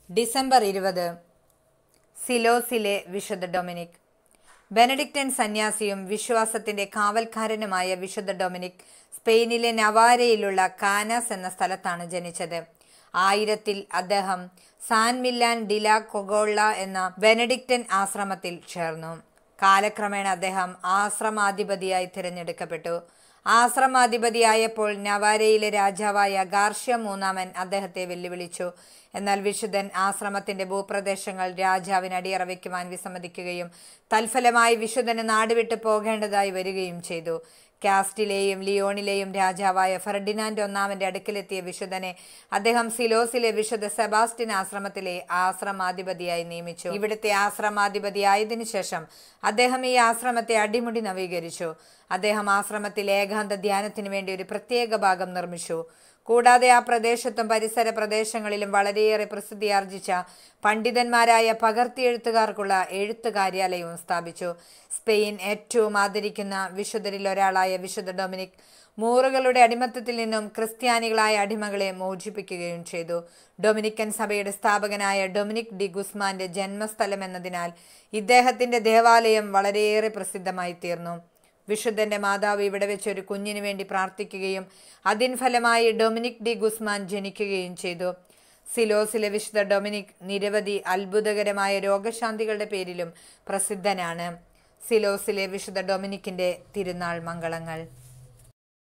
December ഇരുപത് സിലോസിലെ വിശുദ്ധ Dominic benedictine സന്യാസിയും വിശ്വാസത്തിന്റെ കാവൽക്കാരനുമായ വിശുദ്ധ ഡൊമിനിക് സ്പെയിനിലെ നവാരയിലുള്ള കാനാസ് എന്ന സ്ഥലത്താണ് ജനിച്ചത് ആയിരത്തിൽ അദ്ദേഹം സാൻ മില്ലാൻ ഡില കൊഗോള്ള എന്ന ബെനഡിക്റ്റൻ ആശ്രമത്തിൽ ചേർന്നു കാലക്രമേണ അദ്ദേഹം ആശ്രമാധിപതിയായി തിരഞ്ഞെടുക്കപ്പെട്ടു ആശ്രമാധിപതിയായപ്പോൾ നവാരയിലെ രാജാവായ ഗാർഷ്യ മൂന്നാമൻ അദ്ദേഹത്തെ വെല്ലുവിളിച്ചു എന്നാൽ വിശുദ്ധൻ ആശ്രമത്തിന്റെ ഭൂപ്രദേശങ്ങൾ രാജാവിന് അടിയറ വയ്ക്കുവാൻ വിസമ്മതിക്കുകയും തൽഫലമായി വിശുദ്ധന് നാടുവിട്ട് പോകേണ്ടതായി വരികയും ചെയ്തു കാസ്റ്റിലെയും ലിയോണിലെയും രാജാവായ ഫെർഡിനാൻഡ് ഒന്നാമന്റെ അടുക്കിലെത്തിയ വിശുദ്ധനെ അദ്ദേഹം സിലോസിലെ വിശുദ്ധ സെബാസ്റ്റിൻ ആശ്രമത്തിലെ ആശ്രമാധിപതിയായി നിയമിച്ചു ഇവിടുത്തെ ആശ്രമാധിപതിയായതിനു ശേഷം അദ്ദേഹം ഈ ആശ്രമത്തെ അടിമുടി നവീകരിച്ചു അദ്ദേഹം ആശ്രമത്തിൽ ഏകാന്ത ധ്യാനത്തിന് വേണ്ടി ഒരു പ്രത്യേക ഭാഗം നിർമ്മിച്ചു കൂടാതെ ആ പ്രദേശത്തും പരിസര പ്രദേശങ്ങളിലും വളരെയേറെ പ്രസിദ്ധിയാർജിച്ച പണ്ഡിതന്മാരായ പകർത്തിയെഴുത്തുകാർക്കുള്ള എഴുത്ത് കാര്യാലയവും സ്ഥാപിച്ചു സ്പെയിൻ ഏറ്റവും ആദരിക്കുന്ന വിശുദ്ധരിൽ ഒരാളായ വിശുദ്ധ ഡൊമിനിക് മൂറുകളുടെ അടിമത്തത്തിൽ നിന്നും ക്രിസ്ത്യാനികളായ അടിമകളെ മോചിപ്പിക്കുകയും ചെയ്തു ഡൊമിനിക്കൻ സഭയുടെ സ്ഥാപകനായ ഡൊമിനിക് ഡി ഗുസ്മാന്റെ ജന്മസ്ഥലം എന്നതിനാൽ ഇദ്ദേഹത്തിന്റെ ദേവാലയം വളരെയേറെ പ്രസിദ്ധമായി തീർന്നു വിശുദ്ധന്റെ മാതാവ് ഇവിടെ വെച്ച് ഒരു കുഞ്ഞിനു വേണ്ടി പ്രാർത്ഥിക്കുകയും അതിൻ ഫലമായി ഡൊമിനിക് ഡി ഗുസ്മാൻ ജനിക്കുകയും ചെയ്തു സിലോസിലെ വിശുദ്ധ ഡൊമിനിക് നിരവധി അത്ഭുതകരമായ രോഗശാന്തികളുടെ പേരിലും പ്രസിദ്ധനാണ് സിലോസിലെ വിശുദ്ധ ഡൊമിനിക്കിന്റെ തിരുനാൾ മംഗളങ്ങൾ